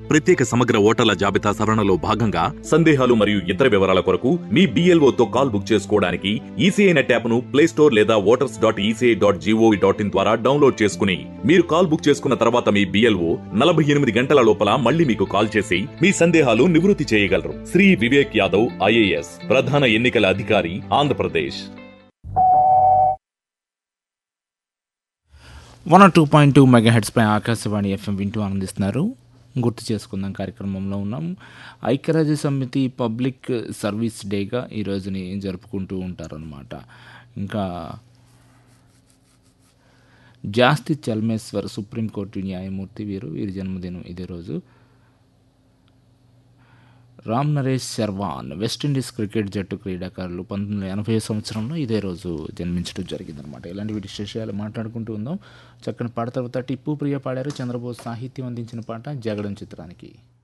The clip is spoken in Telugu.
ప్రత్యేక సమగ్ర ఓటర్ల జాబితా సవరణలో భాగంగా సందేహాలు మరియు ఇతర వివరాల కొరకు మీ BLO తో కాల్ బుక్ చేసుకోవడానికి ఈసీఐ నెట్ యాప్ ను ప్లే స్టోర్ లేదా voters dot ECI dot GOV dot in ద్వారా డౌన్లోడ్ చేసుకుని మీరు కాల్ బుక్ చేసుకున్న తర్వాత మీ బిఎల్ఓ నలభై ఎనిమిది గంటల లోపల మళ్ళీ మీకు కాల్ చేసి మీ సందేహాలు నివృత్తి చేయగలరు శ్రీ వివేక్ యాదవ్ ఐఏఎస్ ప్రధాన ఎన్నికల అధికారి Andhra Pradesh one two point two mega హెడ్స్పై ఆకాశవాణి ఎఫ్ఎం వింటూ ఆనందిస్తున్నారు గుర్తు చేసుకుందాం కార్యక్రమంలో ఉన్నాం ఐక్యరాజ్య సమితి పబ్లిక్ సర్వీస్ డేగా ఈ రోజుని జరుపుకుంటూ ఉంటారనమాట ఇంకా జాస్తి చల్మేశ్వర్ సుప్రీంకోర్టు న్యాయమూర్తి వీరు వీరి జన్మదినం ఇదే రోజు Ramnaresh Sarwan West Indies cricket జట్టు క్రీడాకారులు పంతొమ్మిది వందల ఎనభై సంవత్సరంలో ఇదే రోజు జన్మించడం జరిగిందనమాట ఇలాంటి వీటి విశేషాలు మాట్లాడుకుంటూ ఉందాం చక్కని పాట తర్వాత టిప్పు ప్రియ పాడారు చంద్రబోస్ సాహిత్యం అందించిన పాట జగడం చిత్రానికి